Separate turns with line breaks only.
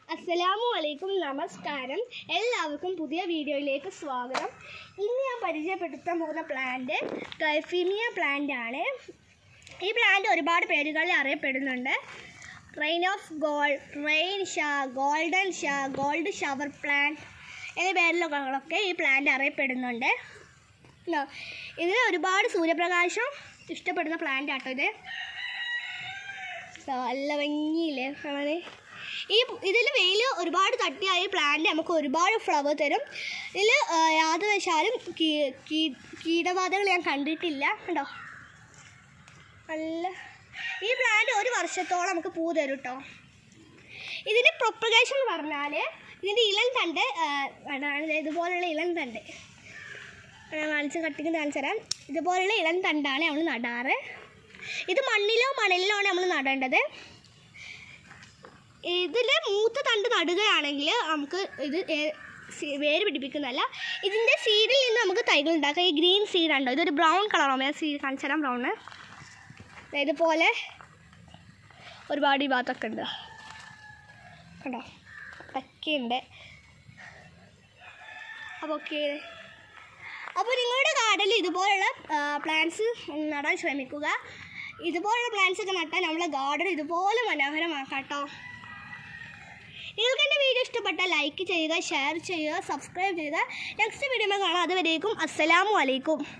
അസ്സലാമു അലൈക്കും നമസ്കാരം എല്ലാവർക്കും പുതിയ വീഡിയോയിലേക്ക് സ്വാഗതം ഇന്ന് ഞാൻ പരിചയപ്പെടുത്താൻ പോകുന്ന പ്ലാന്റ് ഗൾഫീമിയ പ്ലാന്റ് ആണ് ഈ പ്ലാന്റ് ഒരുപാട് പേരുകളിൽ അറിയപ്പെടുന്നുണ്ട് rain of gold rain shower golden shower gold shower plant എന്നീ പേരിലൊക്കെ ഈ പ്ലാന്റ് അറിയപ്പെടുന്നുണ്ട് ഇല്ലോ, ഇതിന് ഒരുപാട് സൂര്യപ്രകാശം ഇഷ്ടപ്പെടുന്ന പ്ലാന്റ് ആട്ടോ ഇത് നല്ല ഭംഗിയില്ലേ കാണാൻ ഈ ഇതിൽ വെയിൽ ഒരുപാട് തട്ടിയാൽ ഈ പ്ലാന്റ് നമുക്ക് ഒരുപാട് ഫ്ലവർ തരും ഇതിൽ യാതൊരു വശാലും കീ- കീ- കീടബാധകൾ ഞാൻ കണ്ടിട്ടില്ല കണ്ടോ നല്ല ഈ പ്ലാന്റ് ഒരു വർഷത്തോളം നമുക്ക് പൂ തരും കേട്ടോ ഇതിൻ്റെ പ്രൊപ്പഗേഷൻ എന്ന് പറഞ്ഞാൽ ഇതിൻ്റെ ഇളം തണ്ട് ആ, ആണ് ഇതുപോലുള്ള ഇളം തണ്ട് ഞാൻ കാണിച്ച് കട്ടിക്ക് കാണിച്ചു തരാം ഇതുപോലുള്ള ഇളം തണ്ടാണ് നമ്മൾ നടാറ് ഇത് മണ്ണിലോ മണലിലോ ആണ് നമ്മൾ നടേണ്ടത് ഇതിൽ മൂത്ത തണ്ട് നടുകയാണെങ്കിൽ നമുക്ക് ഇത് ഏ- സി- വേര് പിടിപ്പിക്കുന്നതല്ല ഇതിൻ്റെ സീഡിൽ നിന്ന് നമുക്ക് തൈകൾ ഉണ്ടാക്കാം ഈ ഗ്രീൻ സീഡ് ഉണ്ടോ ഇതൊരു ബ്രൗൺ കളറാണ് ഞാൻ സീഡ് കാണിച്ചു തരാം ബ്രൗണ് ഇതുപോലെ ഒരുപാട് ഈ ഭാഗത്തൊക്കെ ഉണ്ട് കണ്ടോ ഒക്കെയുണ്ട് അപ്പോൾ ഓക്കെ അപ്പോൾ നിങ്ങളുടെ ഗാർഡനിൽ ഇതുപോലുള്ള പ്ലാന്റ്സ് നടാൻ ശ്രമിക്കുക ഇതുപോലുള്ള പ്ലാന്റ്സ് ഒക്കെ നട്ടാൽ നമ്മളെ ഗാർഡൻ ഇതുപോലെ മനോഹരമാക്കാം കേട്ടോ നിങ്ങൾക്ക് എൻ്റെ വീഡിയോ ഇഷ്ടപ്പെട്ടാൽ ലൈക്ക് ചെയ്യുക ഷെയർ ചെയ്യുക സബ്സ്ക്രൈബ് ചെയ്യുക നെക്സ്റ്റ് വീഡിയോ കാണാം അതുവരേക്കും അസ്സലാമു അലൈക്കും